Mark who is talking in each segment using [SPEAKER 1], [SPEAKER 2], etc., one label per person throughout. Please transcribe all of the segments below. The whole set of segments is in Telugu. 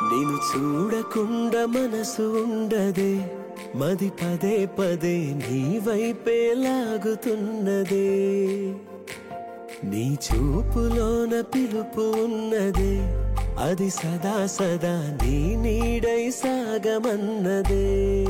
[SPEAKER 1] నేను చూడకుండా మనసు ఉండదే మది పదే పదే నీ వైపే లాగుతున్నదే నీ చూపులోన పిలుపు ఉన్నదే అది సదా సదా నీ నీడై సాగమన్నదే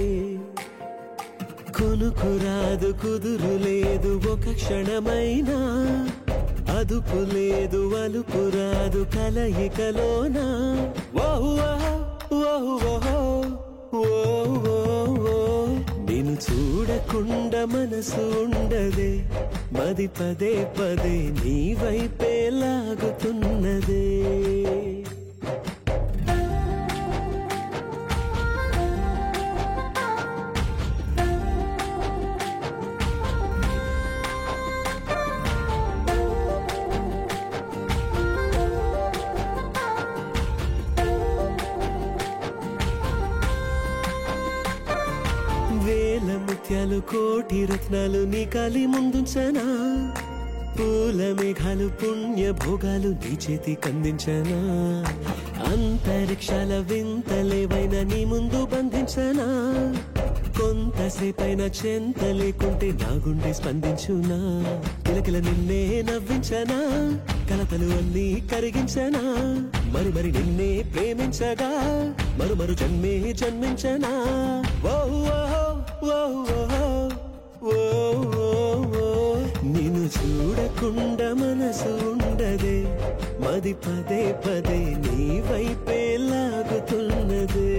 [SPEAKER 1] కొనుకు రాదు కుదురు లేదు ఒక క్షణమైనా అదుపు లేదు అలుపు రాదు కలయికలోనా ఓహ్ ఓహ్ ఓహ్ ఓహ్ ఓహ్ నేను చూడకుండా మనసు ఉండదే మది పదే పదే నీ వైపే లాగుతున్నదే వేల ముత్యాలు కోటి రత్నాలు నీ కలి ముందుంచనా పూల మేఘాలు పుణ్య భోగాలు నీ చేతి కందించనా అంతరిక్షాల వింతలేవైన నీ ముందు బంధించనా కొంతసేపైన చెంత లేకుంటే నా గుండె స్పందించునా కిలకిల నిన్నే నవ్వించనా కలతలు అన్నీ కరిగించనా మరి మరి నిన్నే ప్రేమించగా మరు మరు జన్మే జన్మించనా ఓ ఓ ఓ ఓ నిన్ను చూడకుండా మనసు ఉండదే మది పదే పదే నీ వైపే లాగుతున్నదే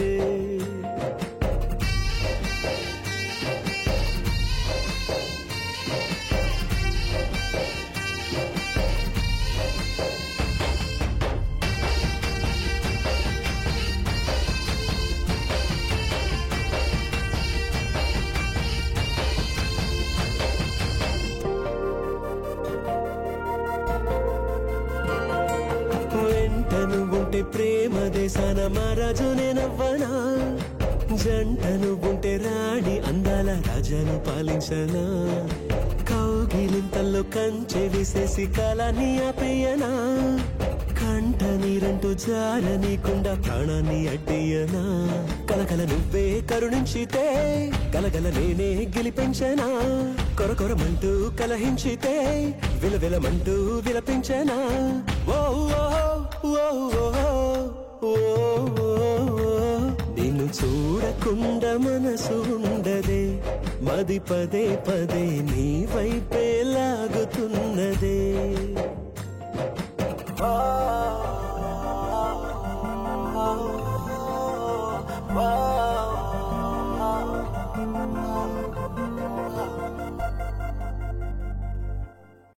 [SPEAKER 1] వెంటను ఉంటే ప్రేమ దేశాన మహారాజు నేనవ్వనా జంటను ఉంటే రాణి అందాల రాజాను పాలించనా కౌగిలింతల్లో కంచె విసేసి కాలాన్ని ఆపేయనా కంట నీరంటూ జారనీకుండా ప్రాణాన్ని అడ్డేయనా కలకల నువ్వే కరుణించితే కలగల నేనే గెలిపించనా కొరకొరమంటూ కలహించితే విలవిలమంటూ విలపించనా ఓ ఓ ఓ ఓ ఓ ఓ నిన్ను చూడకుండా మనసు ఉండదే మది పదే పదే నీ వైపే లాగుతున్నదే
[SPEAKER 2] Oh